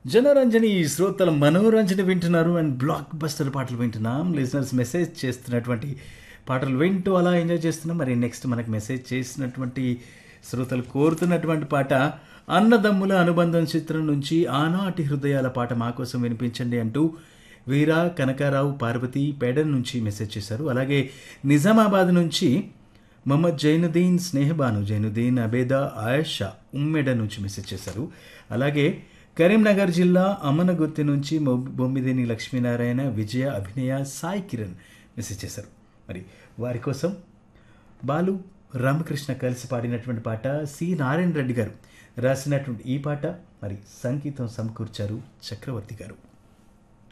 జనరంజని శ్రోతల మనోరంజన వింటున్నారు and block buster పాటలు వింటున్నాం లిజనర్స్ మెసేజ్ చేస్తున్నటువంటి పాటలు వింటూ అలా ఎంజాయ్ చేస్తున్నాం మరి నెక్స్ట్ మనకు మెసేజ్ చేసినటువంటి శ్రోతలు కోరుతున్నటువంటి పాట అన్నదమ్ముల అనుబంధం చిత్రం నుంచి ఆనాటి హృదయాల పాట మా కోసం వినిపించండి అంటూ వీరా కనకారావు పార్వతి పేడన్ నుంచి మెసేజ్ చేశారు అలాగే నిజామాబాద్ నుంచి మొహమ్మద్ జైనుద్దీన్ స్నేహబాను జైనుద్దీన్ అబేదా ఆయేషా ఉమ్మెడ నుంచి మెసేజ్ చేశారు అలాగే కరీంనగర్ జిల్లా అమనగుర్తి నుంచి మొబ్- బొమ్మిదేని లక్ష్మీనారాయణ విజయ అభినయ సాయి కిరణ్ మెసేజ్ చేశారు మరి వారి కోసం బాలు రామకృష్ణ కలిసి పాడినటువంటి పాట సి నారాయణ రెడ్డి గారు రాసినటువంటి ఈ పాట మరి సంగీతం సమకూర్చారు చక్రవర్తి గారు